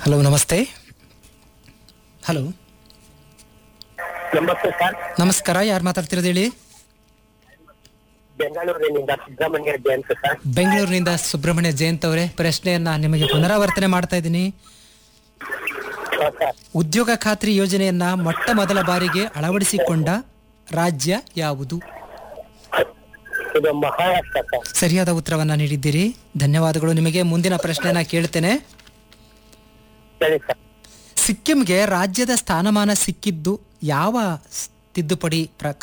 hello ನಮಸ್ತೆ hello ನಮಸ್ತೆ sir ನಮಸ್ಕಾರ ಯಾರು ಮಾತಾಡ್ತಿರೋದು ಹೇಳಿ ಬೆಂಗಳೂರಿನಿಂದ ಸುಬ್ರಹ್ಮಣ್ಯ ಜಯಂತ್ ಸರ್ ಬೆಂಗಳೂರಿನಿಂದ ಸುಬ್ರಹ್ಮಣ್ಯ ಜಯಂತ್ ಅವರೇ ಪ್ರಶ್ನೆಯನ್ನ ನಿಮಗೆ ಪುನರಾವರ್ತನೆ ಮಾಡ್ತಾ ಇದ್ದೀನಿ ಹಾ, ಸರ್ ಉದ್ಯೋಗ ಖಾತ್ರಿ ಯೋಜನೆಯನ್ನ ಮೊಟ್ಟ ಮೊದಲ ಬಾರಿಗೆ ಅಳವಡಿಸಿಕೊಂಡ ರಾಜ್ಯ ಯಾವುದು ಇದು ಮಹಾರಾಷ್ಟ್ರ ಸರ್ ಸರಿಯಾದ ಉತ್ತರವನ್ನ ನೀಡಿದ್ದೀರಿ ಧನ್ಯವಾದಗಳು ನಿಮಗೆ ಮುಂದಿನ ಪ್ರಶ್ನೆಯನ್ನ ಕೇಳ್ತೇನೆ ಸರಿ ಸರ್ ಸಿಕ್ಕಿಂಗೆ ರಾಜ್ಯದ ಸ್ಥಾನಮಾನ ಸಿಕ್ಕಿದ್ದು ಯಾವ ಸ್- ತಿದ್ದುಪಡಿ ಪ್ರಕಾರ